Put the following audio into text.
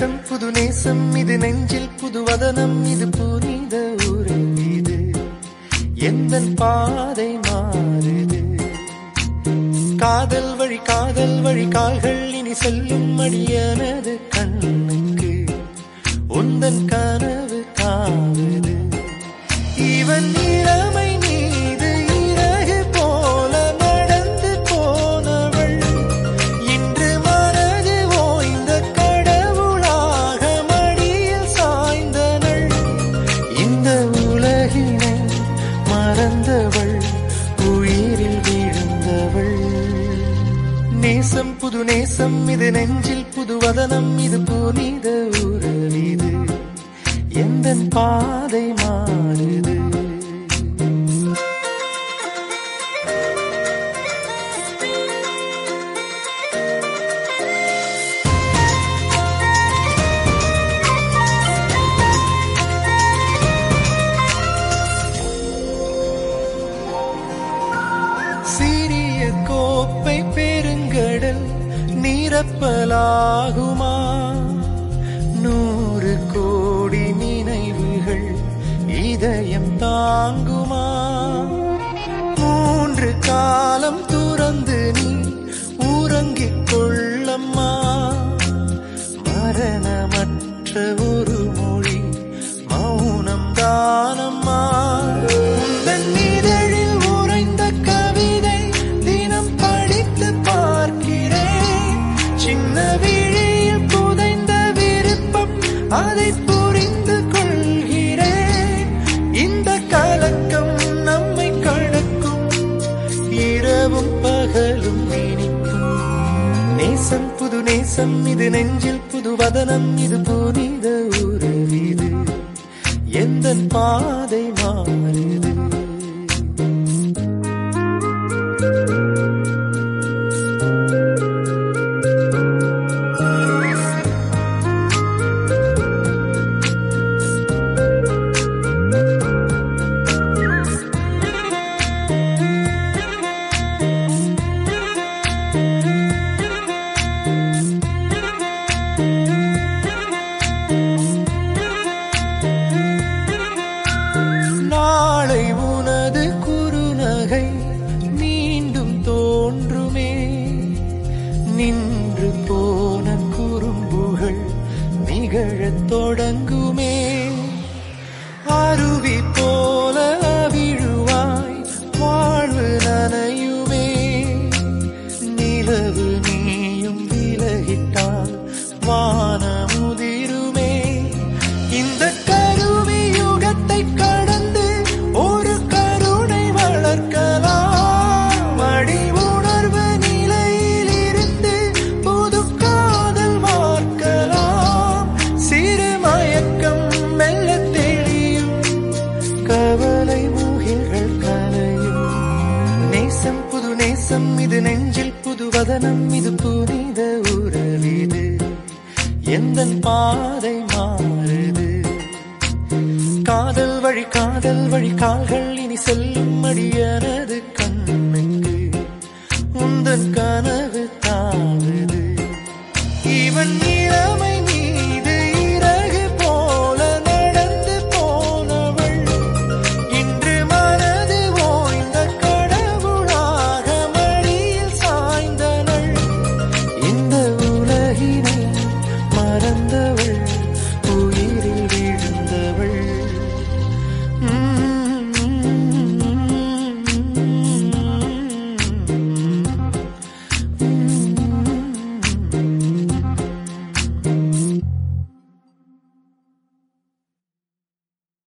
நேசம் புது நேசம் இது நெஞ்சில் புது வதனம் இது புனித உரை இது எந்த பாதை மாறுது காதல் வழி காதல் வழி கால்கள் இனி செல்லும் மடியனது கண்ணுக்கு உந்தன் கனவு காவுது இவன் இளமை மீது இறகு போல நடந்து போனவள் இன்று மனது ஓய்ந்த கடவுளாக மடியில் சாய்ந்தனள் இந்த உலகினை மறந்தவள் உயிரில் விழுந்தவள் நேசம் புது நேசம் இது நெஞ்சில் புது வதனம் இது புனித உறவிது எந்த பாதை மாறுது சிறிய கோப்பை பெருங்கடல் நிரப்பலாகுமா நூறு கோடி நினைவுகள் இதயம் தாங்குமா மூன்று காலம் துறந்து நீ உறங்கிக் கொள்ளம்மா மரணமற்ற ஒரு மொழி மௌனம் தானம்மா உந்தன் இதழில் உறைந்த கவிதை தினம் படித்து பார்க்கிறேன் சின்ன விழியில் புதைந்த விருப்பம் அதை புரிந்து கொள்கிறேன் இந்த கலக்கம் நம்மை கடக்கும் இரவும் பகலும் இனிக்கும் நேசம் புது நேசம் இது நெஞ்சில் புது வதனம் இது புனித உறவிது எந்த பாதை மாறுது நாளை உனது குறுநகை மீண்டும் தோன்றுமே நின்று போன குறும்புகள் நிகழத் தொடங்குமே அருவி போல அவிழுவாய் வாழ்வு நனையுமே நிலவு நீயும் விலகிட்டால் வானமுதிருமே இந்த கருவி யுகத்தை கடந்து ஒரு கருணை வளர்க்கலாம் அடி உணர்வு நிலையில் இருந்து புது காதல் வார்க்கலாம் சிறு மயக்கம் மெல்ல தெளியும் கவலை மூகில்கள் கலையும் நேசம் புது நேசம் இது நெஞ்சில் புது வதனம் இது புனித உறவிது எந்த பாதை மாறுது காதல் வழி காதல் வழி கால்கள் இனி செல்லும் அடியனது கண்ணுக்கு உந்தன் கனவு